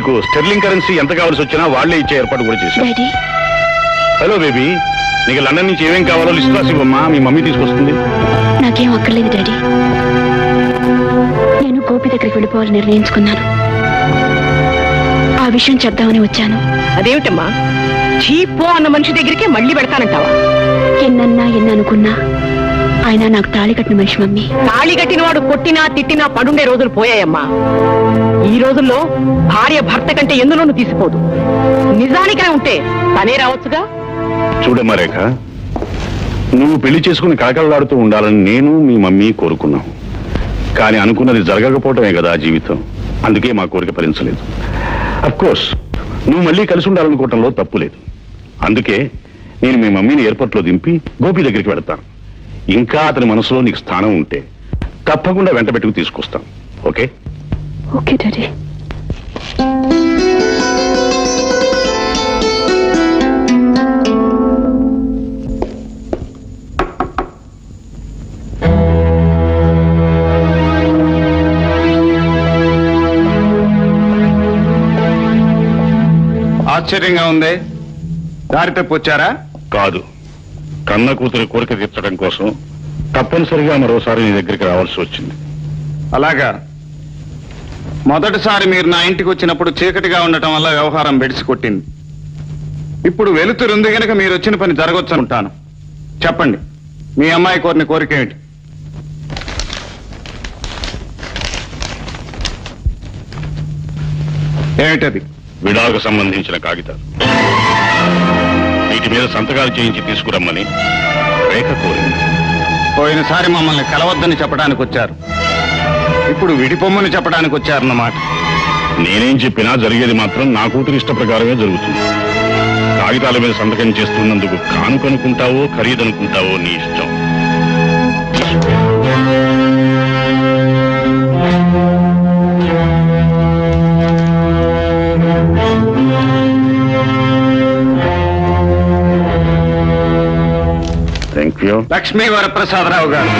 నీకు sterling currency ఎంత కావాల్సి వచ్చినా వాళ్ళే ఇచ్చే ఏర్పాటు కూడా చేశారు డాడీ హలో బేబీ నీకు లండన్ నుంచి ఏమేం కావాలో లిస్ట్ రాసి ఇవ్వమ్మా మీ మమ్మీ తీసుకొస్తుంది నాకేం అక్కర్లేదు డాడీ నేను గోపి దగ్గరికి వెళ్ళిపోవాలని నిర్ణయించుకున్నాను ఆ విషయం చెప్దామని వచ్చాను అదేమిటమ్మా చీపో అన్న మనిషి దగ్గరికి మళ్ళీ పెడతానంటావా ఎన్నన్నా ఎన్ని అనుకున్నా ఆయన నాకు తాళి కట్టిన మనిషి మమ్మీ తాళి కట్టిన వాడు కొట్టినా తిట్టినా పడుండే రోజులు పోయాయమ్మా ఈ రోజుల్లో భార్య భర్త కంటే ఎందులోనూ తీసిపోదు నిజానికనే ఉంటే తనే రావచ్చుగా చూడమ్మా రేఖ నువ్వు పెళ్లి చేసుకుని కళకళలాడుతూ ఉండాలని నేను మీ మమ్మీ కోరుకున్నాం కానీ అనుకున్నది జరగకపోవటమే కదా జీవితం అందుకే మా కోరిక ఫలించలేదు కోర్స్ నువ్వు మళ్ళీ కలిసి ఉండాలనుకోవటంలో తప్పు లేదు అందుకే నేను మీ మమ్మీని ఎయిర్పోర్ట్లో దింపి గోపి దగ్గరికి వెడతాను ఇంకా అతని మనసులో నీకు స్థానం ఉంటే తప్పకుండా వెంట పెట్టుకు తీసుకొస్తాను ఓకే ఓకే డాడీ ఆశ్చర్యంగా ఉంది దారి తప్పి వచ్చారా కాదు కన్న కూతురి కోరిక తీర్చడం కోసం తప్పనిసరిగా మరోసారి నీ దగ్గరికి రావాల్సి వచ్చింది అలాగా మొదటిసారి మీరు నా ఇంటికి వచ్చినప్పుడు చీకటిగా ఉండటం వల్ల వ్యవహారం బెడిసి కొట్టింది ఇప్పుడు వెలుతురుంది గనక మీరు వచ్చిన పని జరగొచ్చు అనుకుంటాను చెప్పండి మీ అమ్మాయి కోరిన కోరిక ఏమిటి ఏమిటది విడాకు సంబంధించిన కాగితాలు వీటి మీద సంతకాలు చేయించి తీసుకురమ్మని రేఖ కోరింది పోయినసారి మమ్మల్ని కలవద్దని చెప్పడానికి వచ్చారు ఇప్పుడు విడిపొమ్మని చెప్పడానికి వచ్చారన్నమాట నేనేం చెప్పినా జరిగేది మాత్రం నా కూతురు ఇష్ట ప్రకారమే జరుగుతుంది కాగితాల మీద సంతకం చేస్తున్నందుకు కానుకనుకుంటావో ఖరీదనుకుంటావో నీ ఇష్టం థ్యాంక్ యూ లక్ష్మీ వరప్రసాదరావు గారు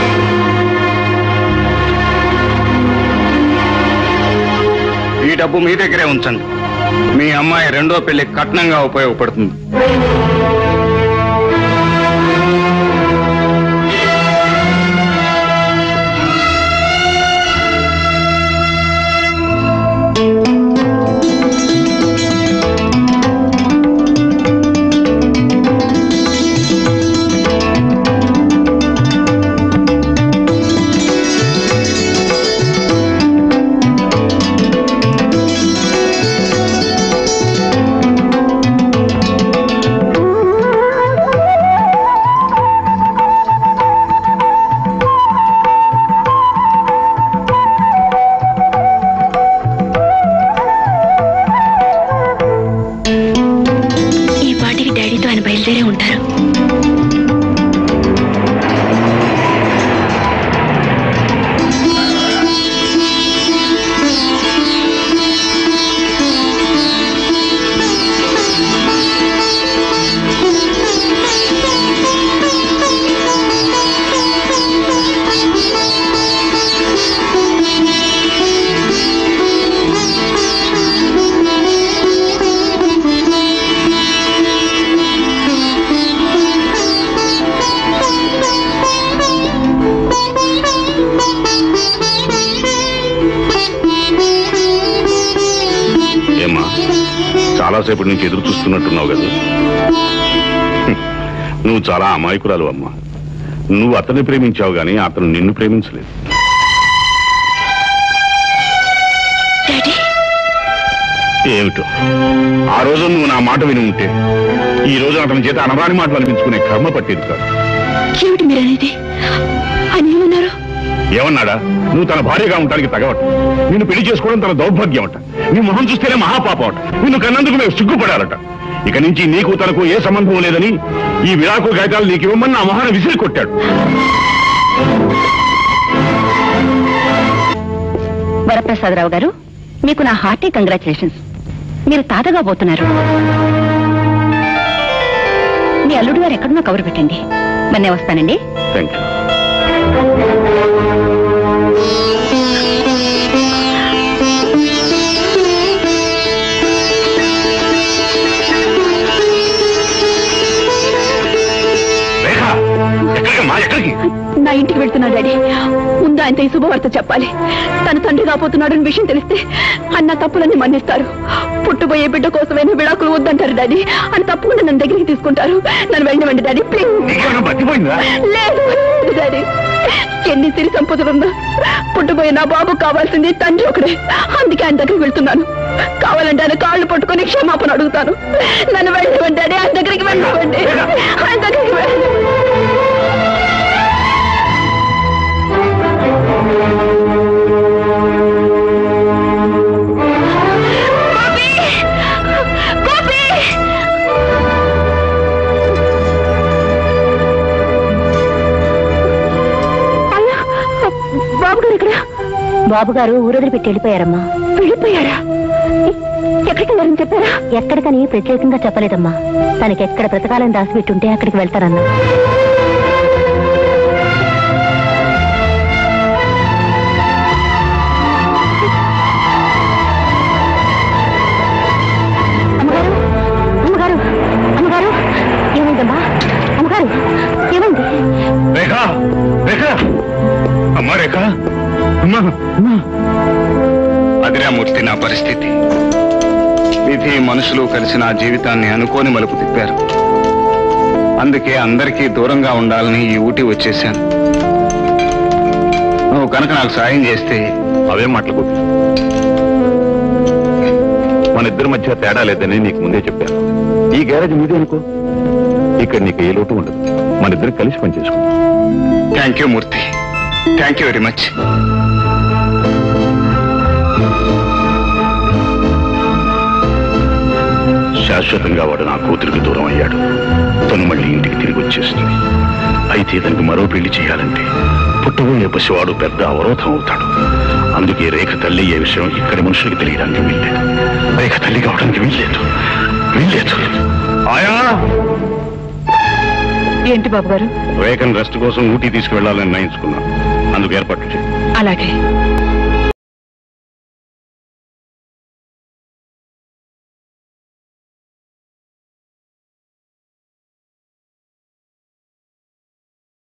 ఈ డబ్బు మీ దగ్గరే ఉంచండి మీ అమ్మాయి రెండో పెళ్లి కట్నంగా ఉపయోగపడుతుంది ఈ పాటికి డాడీతో ఆయన బయలుదేరే ఉంటారు ఏమ్మా చాలాసేపటి నుంచి ఎదురు చూస్తున్నట్టున్నావు కదా హ్మ్. నువ్వు చాలా అమాయకురాలు అమ్మా నువ్వు అతన్ని ప్రేమించావు గాని అతను నిన్ను ప్రేమించలేదు డాడీ ఏమిటో ఆ రోజు నువ్వు నా మాట విని ఉంటే ఈ రోజు అతని చేత అనరాని మాటలు అనిపించుకునే కర్మ పట్టేది కాదు ఏమిటి మీరు అనేది ఆయన ఏమన్నారు ఏమన్నాడా నువ్వు తన భార్యగా ఉండడానికి తగవట నిన్ను పెళ్లి చేసుకోవడం తన దౌర్భాగ్యం అట నీ మొహం చూస్తేనే మహాపాపం అట నిన్ను కన్నందుకు మేము సిగ్గుపడాలట ఇక నుంచి నీకు తనకు ఏ సంబంధం లేదని ఈ విడాకు గాయకాలు నీకు ఇవ్వమని నా మొహాన్ని విసిరి కొట్టాడు వరప్రసాదరావు గారు మీకు నా హార్టీ కంగ్రాచులేషన్స్ మీరు తాతగా పోతున్నారు మీ అల్లుడు గారు ఎక్కడున్నా కబురు పెట్టండి మొన్నే వస్తానండి థ్యాంక్ యూ చెప్తున్నా డాడీ ముందు ఆయనతో ఈ శుభవార్త చెప్పాలి తన తండ్రి కాబోతున్నాడని విషయం తెలిస్తే అన్న తప్పులన్నీ మన్నిస్తారు పుట్టుబోయే బిడ్డ కోసమైనా విడాకులు వద్దంటారు డాడీ అని తప్పకుండా నన్ను దగ్గరికి తీసుకుంటారు నన్ను వెళ్ళివ్వండి డాడీ ప్లీజ్ నీకేమైనా బతిపోయిందా లేదు లేదు, డాడీ ఎన్ని సిరి సంపదలున్నా పుట్టుబోయే నా బాబు కావాల్సింది తండ్రి ఒకడే అందుకే ఆయన దగ్గరికి వెళ్తున్నాను కావాలంటే ఆయన కాళ్ళు పట్టుకొని క్షమాపణ అడుగుతాను నన్ను వెళ్ళివ్వండి డాడీ ఆయన దగ్గరికి వెళ్ళివ్వండి ఆయన దగ్గరికి వెళ్ళి అయ్యా, బాబు గారు ఇక్కడ బాబు గారు ఊరొదిలి పెట్టి వెళ్ళిపోయారమ్మా వెళ్ళిపోయారా ఎ- ఎక్కడికి వెళ్ళారని చెప్పారా ఎక్కడికని ప్రత్యేకంగా చెప్పలేదమ్మా తనకి ఎక్కడ బ్రతకాలని దాచిపెట్టుంటే అక్కడికి వెళ్తారన్నా అమ్మగారు అమ్మగారు అమ్మగారు ఏమైందమ్మా అమ్మగారు ఏమైంది రేఖ రేఖ అమ్మా రేఖ అమ్మా అమ్మా అదిరా మూర్తి నా పరిస్థితి విధి మనుషులు కలిసి నా జీవితాన్ని అనుకోని మలుపు తిప్పారు అందుకే అందరికీ దూరంగా ఉండాలని ఈ ఊటి వచ్చేశాను నువ్వు కనుక నాకు సాయం చేస్తే అవే మాటలు గోపి మన ఇద్దరి మధ్య తేడా లేదని నీకు ముందే చెప్పాను ఈ గ్యారేజ్ మీదే అనుకో ఇక్కడ నీకు ఏ లోటు ఉండదు మన ఇద్దరు కలిసి పనిచేసుకుందాం thank you Murthy thank you very much శాశ్వతంగా వాడు నా కూతురికి దూరం అయ్యాడు తను మళ్ళీ ఇంటికి తిరిగి వచ్చేస్తుంది అయితే తనకి మరో పెళ్లి చేయాలంటే పుట్టబోయే పసివాడు పెద్ద అవరోధం అవుతాడు అందుకే రేఖ తల్లి అయ్యే విషయం ఇక్కడి మనుషులకి తెలియడానికి వీల్లేదు రేఖ తల్లి కావడానికి వీల్లేదు వీల్లేదు ఆయా ఏంటి బాబు గారు రేఖను రెస్ట్ కోసం ఊటీ తీసుకువెళ్లాలని నిర్ణయించుకున్నాను అందుకు ఏర్పాట్లు చేయి అలాగే